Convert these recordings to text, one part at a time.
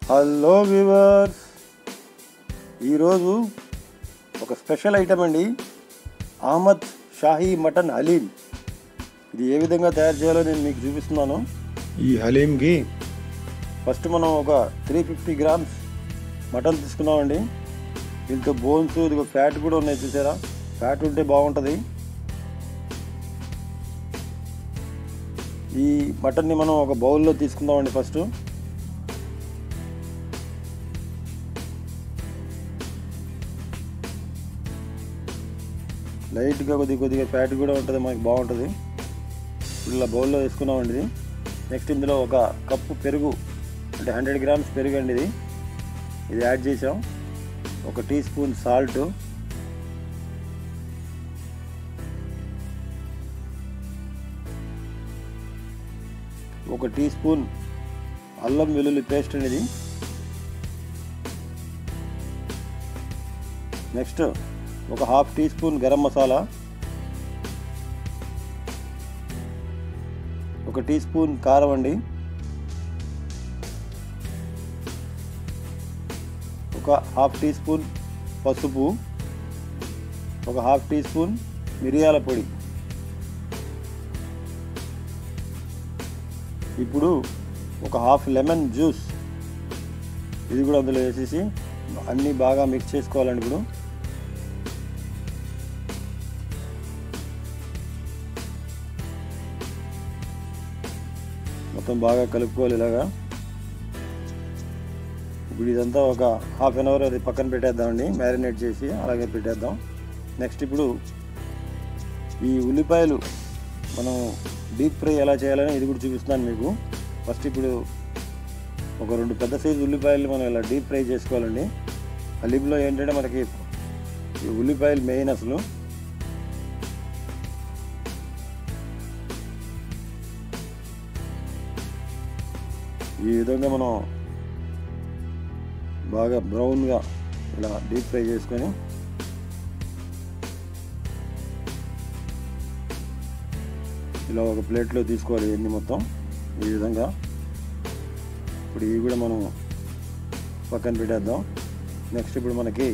Hello viewers ఈరోజు ఒక special item అండి అహ్మద్ షాహీ మటన్ హలీం ఇది ఏ విధంగా తయారు చేయాలో నేను మీకు చూపిస్తున్నాను ఈ హలీంకి ఫస్ట్ మనం ఒక త్రీ ఫిఫ్టీ గ్రామ్స్ మటన్ తీసుకున్నామండి దీంతో బోన్స్ ఇదిగో ఫ్యాట్ కూడా ఉన్నాయి చూసారా ఫ్యాట్ ఉంటే బాగుంటుంది ఈ మటన్ని మనం ఒక బౌల్లో తీసుకుందామండి ఫస్ట్ లైట్గా కొద్ది కొద్దిగా ఫ్యాట్ కూడా ఉంటుంది మనకి బాగుంటుంది ఇప్పుడు ఇలా బౌల్లో వేసుకున్నామండి ఇది నెక్స్ట్ ఇందులో ఒక కప్పు పెరుగు అంటే హండ్రెడ్ గ్రామ్స్ పెరుగు అండి ఇది ఇది యాడ్ చేసాం ఒక టీ స్పూన్ సాల్ట్ ఒక టీ స్పూన్ అల్లం వెల్లుల్లి పేస్ట్ అనేది నెక్స్ట్ ఒక half teaspoon garam masala ఒక టీ స్పూన్ కారం అండి ఒక హాఫ్ టీ స్పూన్ పసుపు ఒక హాఫ్ టీ స్పూన్ మిరియాల పొడి ఇప్పుడు ఒక హాఫ్ లెమన్ జ్యూస్ ఇది కూడా అందులో వేసేసి అన్నీ బాగా మిక్స్ చేసుకోవాలండి ఇప్పుడు మొత్తం బాగా కలుపుకోవాలి ఇలాగా ఇప్పుడు ఇదంతా ఒక హాఫ్ అన్ అవర్ అది పక్కన పెట్టేద్దామండి మ్యారినేట్ చేసి అలాగే పెట్టేద్దాం నెక్స్ట్ ఇప్పుడు ఈ ఉల్లిపాయలు మనం డీప్ ఫ్రై ఎలా చేయాలని ఇది కూడా చూపిస్తున్నాను మీకు ఫస్ట్ ఇప్పుడు ఒక రెండు పెద్ద సైజు ఉల్లిపాయలు మనం ఇలా డీప్ ఫ్రై చేసుకోవాలండి హలీంలో ఏంటంటే మనకి ఈ ఉల్లిపాయలు మెయిన్ అసలు ఈ విధంగా మనం బాగా బ్రౌన్గా ఇలా డీప్ ఫ్రై చేసుకొని ఇలా ఒక ప్లేట్లో తీసుకోవాలి ఇవన్నీ మొత్తం ఈ విధంగా ఇప్పుడు ఇవి కూడా మనం పక్కన పెట్టేద్దాం నెక్స్ట్ ఇప్పుడు మనకి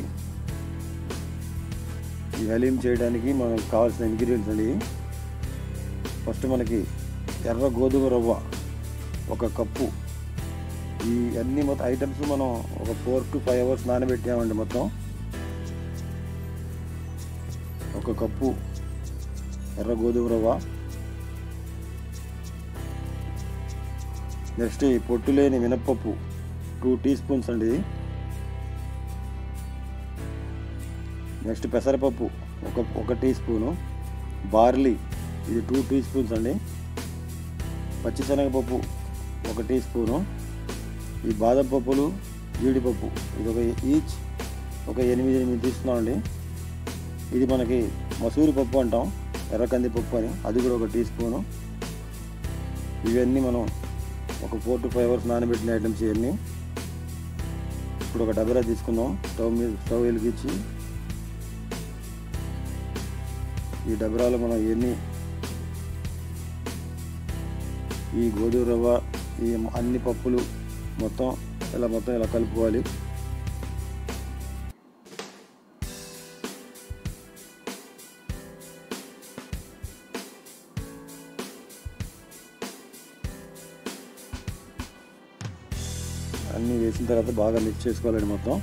ఈ హలీం చేయడానికి మనకు కావాల్సిన ఇంగ్రీడియంట్స్ అండి ఫస్ట్ మనకి ఎర్ర గోధుమ రవ్వ ఒక కప్పు ఈ అన్ని మొత్తం ఐటమ్స్ మనం ఒక ఫోర్ టు ఫైవ్ అవర్స్ నానబెట్టామండి మొత్తం ఒక కప్పు ఎర్ర గోధుమ రవ్వ నెక్స్ట్ ఈ పొట్టు లేని మినప్పప్పు టూ టీ స్పూన్స్ అండి ఇది నెక్స్ట్ పెసరపప్పు ఒక ఒక టీ స్పూను బార్లీ ఇది టూ టీ స్పూన్స్ అండి పచ్చిశనగపప్పు ఒక టీ స్పూను ఈ బాదం పప్పులు జీడిపప్పు ఇది ఒక ఈచ్ ఒక ఎనిమిది ఎనిమిది తీసుకున్నామండి ఇది మనకి మసూరి పప్పు అంటాం ఎర్రకంది పప్పు అని అది కూడా ఒక టీ స్పూను ఇవన్నీ మనం ఒక ఫోర్ టు ఫైవ్ అవర్స్ నానబెట్టిన ఐటమ్స్ ఇవన్నీ ఇప్పుడు ఒక డబరా తీసుకుందాం స్టవ్ మీద స్టవ్ వెలిగించి ఈ డబరాలో మనం ఇవన్నీ ఈ గోధుమ రవ్వ ఈ అన్ని పప్పులు మొత్తం ఇలా మొత్తం ఇలా కలుపుకోవాలి అన్నీ వేసిన తర్వాత బాగా మిక్స్ చేసుకోవాలండి మొత్తం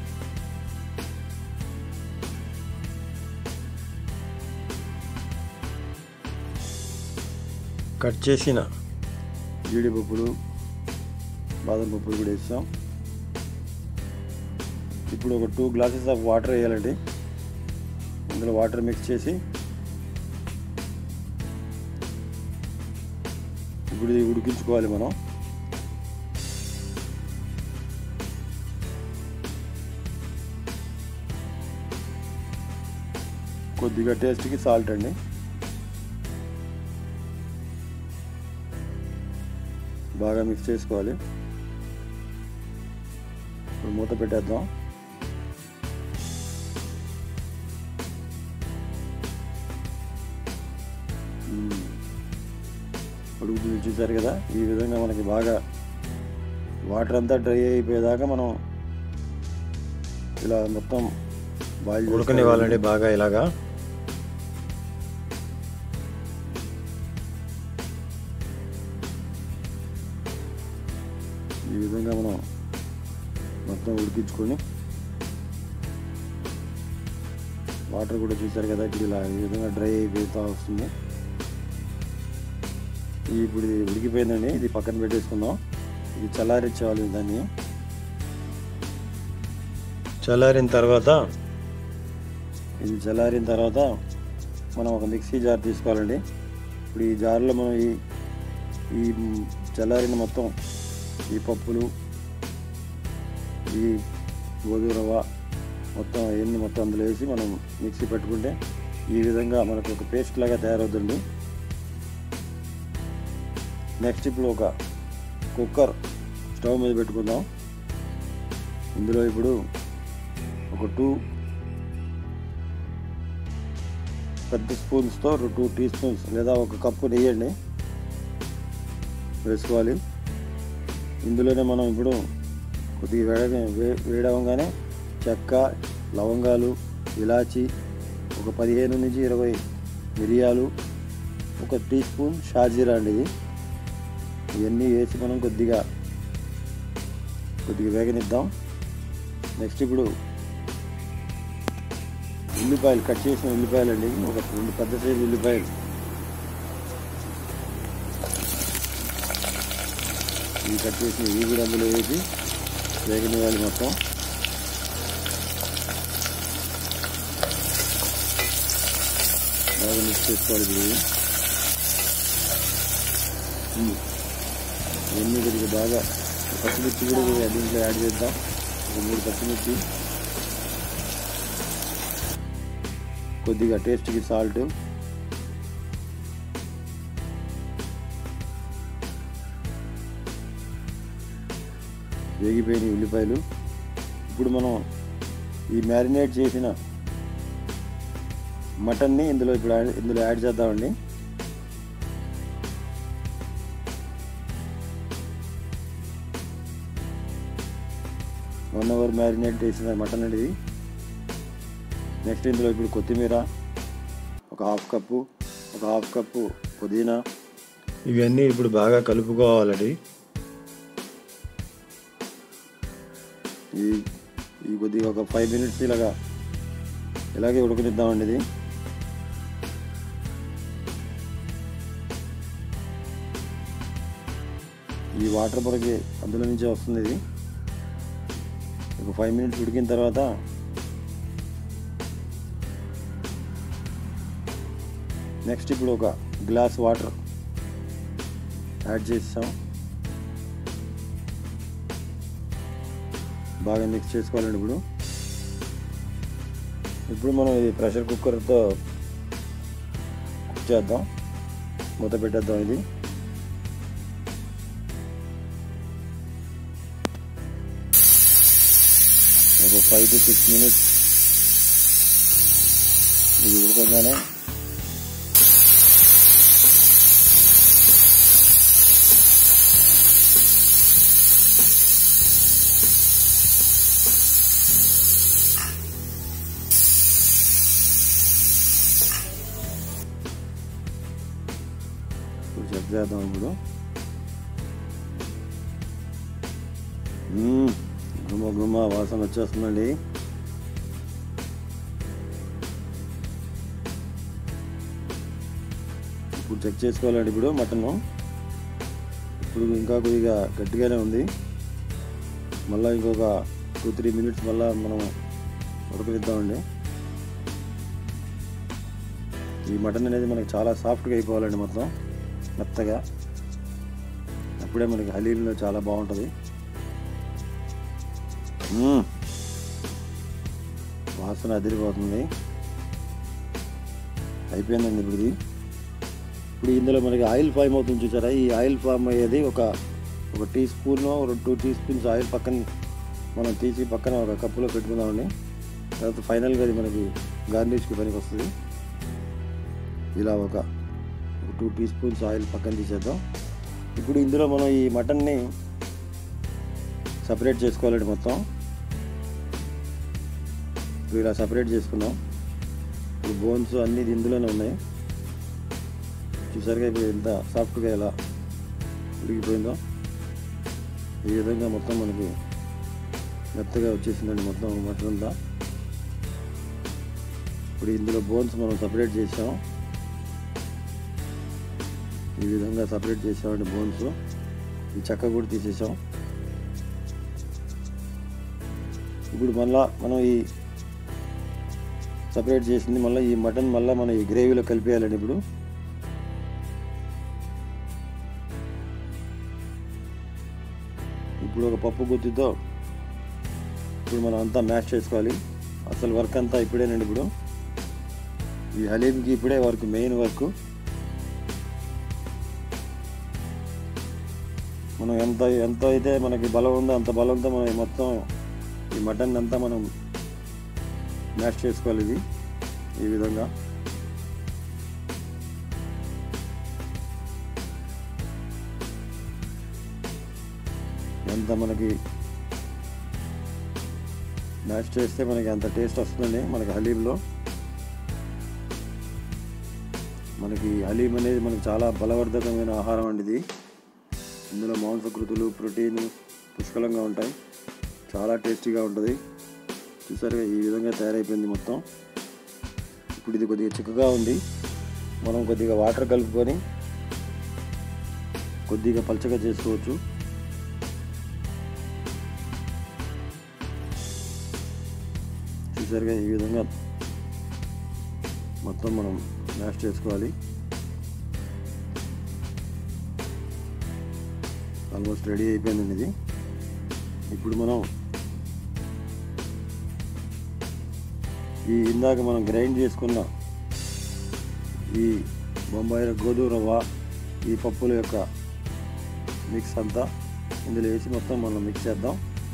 కట్ చేసిన జీడిపప్పులు బాదం పప్పులు కూడా వేస్తాం ఇప్పుడు ఒక టూ గ్లాసెస్ ఆఫ్ వాటర్ వేయాలండి ఇందులో వాటర్ మిక్స్ చేసి ఇప్పుడు ఇది ఉడికించుకోవాలి మనం కొద్దిగా టేస్ట్కి సాల్ట్ అండి బాగా మిక్స్ చేసుకోవాలి ఇప్పుడు మూత పెట్టేద్దాం మ్మ్. ఉడుకుతుంది చూసారు కదా ఈ విధంగా మనకి బాగా వాటర్ అంతా డ్రై అయిపోయేదాకా మనం ఇలా మొత్తం బాయిల్ ఉడకనివ్వాలండి బాగా ఇలాగా ఈ విధంగా మనం మొత్తం ఉడికించుకొని వాటర్ కూడా చూసారు కదా ఇప్పుడు ఇలా ఈ విధంగా డ్రై అయిపోతూ వస్తుంది ఈ ఇప్పుడు ఇది ఉడికిపోయిందండి ఇది పక్కన పెట్టేసుకుందాం ఇది చల్లారించాలి దాన్ని చల్లారిన తర్వాత ఇది చల్లారిన తర్వాత మనం ఒక మిక్సీ జార్ తీసుకోవాలండి ఇప్పుడు ఈ జార్లో మనం ఈ ఈ చల్లారిన మొత్తం ఈ పప్పులు ఈ గోధుమ రవ్వ మొత్తం అవన్నీ మొత్తం అందులో వేసి మనం మిక్సీ పెట్టుకుంటే ఈ విధంగా మనకు ఒక పేస్ట్ లాగా తయారవుతుంది నెక్స్ట్ ఇప్పుడు ఒక కుక్కర్ స్టవ్ మీద పెట్టుకుందాం ఇందులో ఇప్పుడు ఒక టూ పెద్ద స్పూన్స్తో టూ టీ స్పూన్స్ లేదా ఒక కప్పు నెయ్యండి వేసుకోవాలి ఇందులోనే మనం ఇప్పుడు కొద్దిగా వేడ వే- వేడవగానే చెక్క లవంగాలు ఇలాచి ఒక పదిహేను నుంచి ఇరవై మిరియాలు ఒక టీ స్పూన్ షాజీరా అండి ఇది ఇవన్నీ వేసి మనం కొద్దిగా కొద్దిగా వేగనిద్దాం నెక్స్ట్ ఇప్పుడు ఉల్లిపాయలు కట్ చేసిన ఉల్లిపాయలు అండి ఒక రెండు పెద్ద సైజు ఉల్లిపాయలు ఇవి కట్ చేసిన ఇవి కూడా అందులో వేసి వేగనివ్వాలి మొత్తం బాగా మిక్స్ చేసుకోవాలి ఇప్పుడు ఇవి. ఇవి. ఇవన్నీ కొద్దిగా బాగా పచ్చిమిర్చి కూడా కొద్దిగా దీంట్లో యాడ్ చేద్దాం ఒక మూడు పచ్చిమిర్చి కొద్దిగా టేస్ట్కి సాల్ట్ వేగిపోయిన ఉల్లిపాయలు ఇప్పుడు మనం ఈ మ్యారినేట్ చేసిన మటన్ని ఇందులో ఇప్పుడు యాడ్- ఇందులో యాడ్ చేద్దామండి వన్ అవర్ మ్యారినేట్ చేసిన మటన్ అనేది నెక్స్ట్ ఇందులో ఇప్పుడు కొత్తిమీర ఒక హాఫ్ కప్పు ఒక హాఫ్ కప్పు పుదీనా ఇవన్నీ ఇప్పుడు బాగా కలుపుకోవాలండి ఈ ఈ కొద్దిగా ఒక ఫైవ్ మినిట్స్ ఇలాగా ఇలాగే ఉడకనిద్దామండి ఇది ఈ వాటర్ మనకి అందులో నుంచే వస్తుంది ఇది ఒక ఫైవ్ మినిట్స్ ఉడికిన తర్వాత నెక్స్ట్ ఇప్పుడు ఒక గ్లాస్ వాటర్ యాడ్ చేస్తాం బాగా మిక్స్ చేసుకోవాలండి ఇప్పుడు ఇప్పుడు మనం ఇది ప్రెషర్ కుక్కర్తో కుక్ చేద్దాం మూత పెట్టేద్దాం ఇది ఒక ఫైవ్ టు సిక్స్ మినిట్స్ ఇది ఉడకగానే ఇప్పుడు చెక్ చేద్దాం ఇప్పుడు మ్మ్. గుమ్మ గుమ్మ వాసన వచ్చేస్తుందండి ఇప్పుడు చెక్ చేసుకోవాలండి ఇప్పుడు మటన్ ఇప్పుడు ఇంకా కొద్దిగా గట్టిగానే ఉంది మళ్ళీ ఇంకొక టూ త్రీ మినిట్స్ మళ్ళీ మనం ఉడకనిద్దామండి ఈ మటన్ అనేది మనకి చాలా సాఫ్ట్గా అయిపోవాలండి మొత్తం మెత్తగా అప్పుడే మనకి హలీంలో చాలా బాగుంటుంది మ్మ్. వాసన అదిరిపోతుంది అయిపోయిందండి ఇప్పుడు ఇది ఇప్పుడు ఇందులో మనకి ఆయిల్ ఫామ్ అవుతుంది చూసారా ఈ ఆయిల్ ఫామ్ అయ్యేది ఒక ఒక టీ స్పూన్ రెండు టూ టీ స్పూన్స్ ఆయిల్ పక్కన మనం తీసి పక్కన ఒక కప్పులో పెట్టుకుందామండి తర్వాత ఫైనల్గా అది మనకి గార్నిష్కి పనికి వస్తుంది ఇలా ఒక టూ టీ స్పూన్స్ ఆయిల్ పక్కన తీసేద్దాం ఇప్పుడు ఇందులో మనం ఈ మటన్ని సపరేట్ చేసుకోవాలండి మొత్తం ఇప్పుడు ఇలా సపరేట్ చేసుకున్నాం ఇప్పుడు బోన్స్ అన్నీ ఇందులోనే ఉన్నాయి చూసారుగా ఇప్పుడు ఎంత సాఫ్ట్గా ఎలా ఉడికిపోయిందో ఈ విధంగా మొత్తం మనకి మెత్తగా వచ్చేసిందండి మొత్తం మటన్ అంతా ఇప్పుడు ఇందులో బోన్స్ మనం సపరేట్ చేసాం ఈ విధంగా సపరేట్ చేసామండి బోన్స్ ఈ చెక్క కూడా తీసేసాం ఇప్పుడు మళ్ళా మనం ఈ సపరేట్ చేసింది మళ్ళీ ఈ మటన్ మళ్ళీ మనం ఈ గ్రేవీలో కలిపేయాలండి ఇప్పుడు ఇప్పుడు ఒక పప్పు గుత్తితో ఇప్పుడు మనం అంతా మ్యాష్ చేసుకోవాలి అసలు వర్క్ అంతా ఇప్పుడేనండి ఇప్పుడు ఈ హలీంకి ఇప్పుడే వర్క్ మెయిన్ వర్క్ మనం ఎంత ఎంత అయితే మనకి బలం ఉందో అంత బలంతో మనం మొత్తం ఈ మటన్ అంతా మనం మ్యాష్ చేసుకోవాలి ఇది ఈ విధంగా ఎంత మనకి మ్యాష్ చేస్తే మనకి అంత టేస్ట్ వస్తుందండి మనకి హలీంలో మనకి హలీం అనేది మనకి చాలా బలవర్ధకమైన ఆహారం అండి ఇది ఇందులో మాంసకృతులు ప్రోటీన్ పుష్కలంగా ఉంటాయి చాలా టేస్టీగా ఉంటుంది చూసారుగా ఈ విధంగా తయారైపోయింది మొత్తం ఇప్పుడు ఇది కొద్దిగా చిక్కగా ఉంది మనం కొద్దిగా వాటర్ కలుపుకొని కొద్దిగా పలచగా చేసుకోవచ్చు చూసారుగా ఈ విధంగా మొత్తం మనం మ్యాష్ చేసుకోవాలి ఆల్మోస్ట్ రెడీ అయిపోయిందండి ఇది ఇప్పుడు మనం ఈ ఇందాక మనం గ్రైండ్ చేసుకున్న ఈ బొంబాయి గోధుమ రవ్వ ఈ పప్పుల యొక్క మిక్స్ అంతా ఇందులో వేసి మొత్తం మనం మిక్స్ చేద్దాం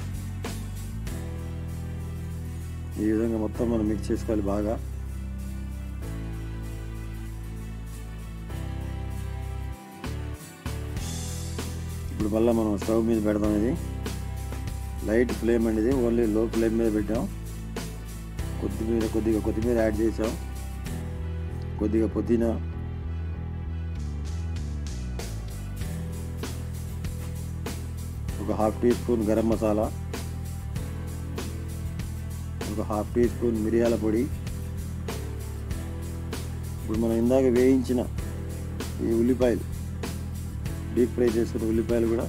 ఈ విధంగా మొత్తం మనం మిక్స్ చేసుకోవాలి బాగా ఇప్పుడు మళ్ళీ మనం స్టవ్ మీద పెడదాం ఇది లైట్ ఫ్లేమ్ అండి ఇది ఓన్లీ లో ఫ్లేమ్ మీద పెట్టాం కొత్తిమీర కొద్దిగా కొత్తిమీర యాడ్ చేసాం కొద్దిగా పుదీనా ఒక half teaspoon garam masala ఒక హాఫ్ టీ స్పూన్ మిరియాల పొడి ఇప్పుడు మనం ఇందాక వేయించిన ఈ ఉల్లిపాయలు డీప్ ఫ్రై చేసుకున్న ఉల్లిపాయలు కూడా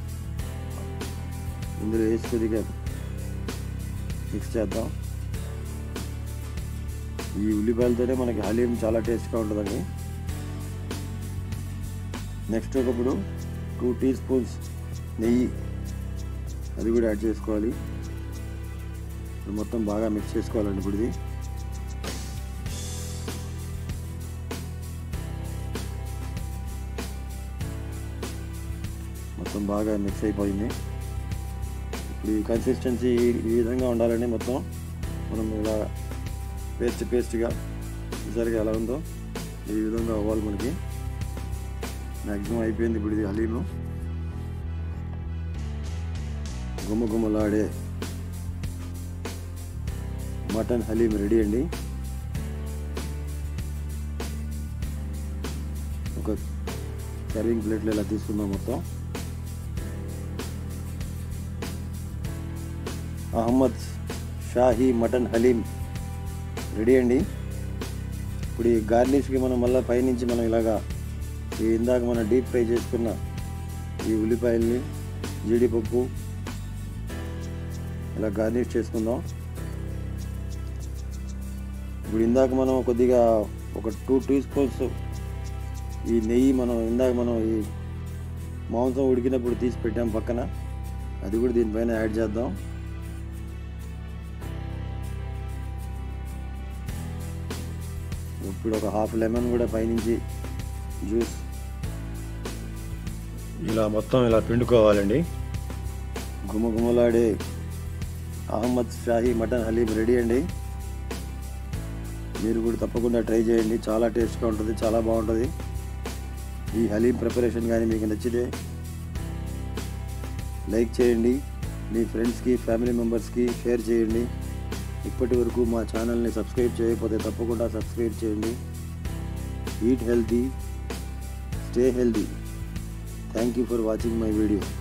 ఇందులో వేసి కొద్దిగా మిక్స్ చేద్దాం ఈ ఉల్లిపాయలతోనే మనకి హలీం చాలా టేస్ట్గా ఉంటుందండి నెక్స్ట్ ఒకప్పుడు టూ టీ స్పూన్స్ నెయ్యి అది కూడా యాడ్ చేసుకోవాలి ఇప్పుడు మొత్తం బాగా మిక్స్ చేసుకోవాలండి ఇప్పుడు ఇది మొత్తం బాగా మిక్స్ అయిపోయింది ఇప్పుడు ఈ కన్సిస్టెన్సీ ఈ విధంగా ఉండాలండి మొత్తం మనం ఇలా పేస్ట్ పేస్ట్గా సరిగా ఎలా ఉందో ఈ విధంగా అవ్వాలి మనకి మ్యాక్సిమం అయిపోయింది ఇప్పుడు ఇది హలీము గుమ్మ గుమ్మలాడే మటన్ హలీం రెడీ అండి ఒక సర్వింగ్ ప్లేట్లో ఇలా తీసుకుందాం మొత్తం అహ్మద్ షాహీ మటన్ హలీం రెడీ అండి ఇప్పుడు ఈ గార్నిష్కి మనం మళ్ళీ పైనుంచి మనం ఇలాగా ఈ ఇందాక మనం డీప్ ఫ్రై చేసుకున్న ఈ ఉల్లిపాయల్ని జీడిపప్పు ఇలా గార్నిష్ చేసుకుందాం ఇప్పుడు ఇందాక మనం కొద్దిగా ఒక టూ టీ స్పూన్స్ ఈ నెయ్యి మనం ఇందాక మనం ఈ మాంసం ఉడికినప్పుడు తీసి పెట్టాం పక్కన అది కూడా దీనిపైన యాడ్ చేద్దాం ఇప్పుడు ఒక హాఫ్ లెమన్ కూడా పైనుంచి జ్యూస్ ఇలా మొత్తం ఇలా పిండుకోవాలండి గుమగుమలాడే అహ్మద్ షాహీ మటన్ హలీం రెడీ అండి మీరు కూడా తప్పకుండా ట్రై చేయండి చాలా టేస్ట్గా ఉంటుంది చాలా బాగుంటుంది ఈ హలీం ప్రిపరేషన్ కానీ మీకు నచ్చితే లైక్ చేయండి మీ ఫ్రెండ్స్కి ఫ్యామిలీ మెంబర్స్కి షేర్ చేయండి ఇప్పటి వరకు మా ఛానల్ని సబ్స్క్రైబ్ చేయకపోతే తప్పకుండా సబ్స్క్రైబ్ చేయండి eat healthy stay healthy thank you for watching my video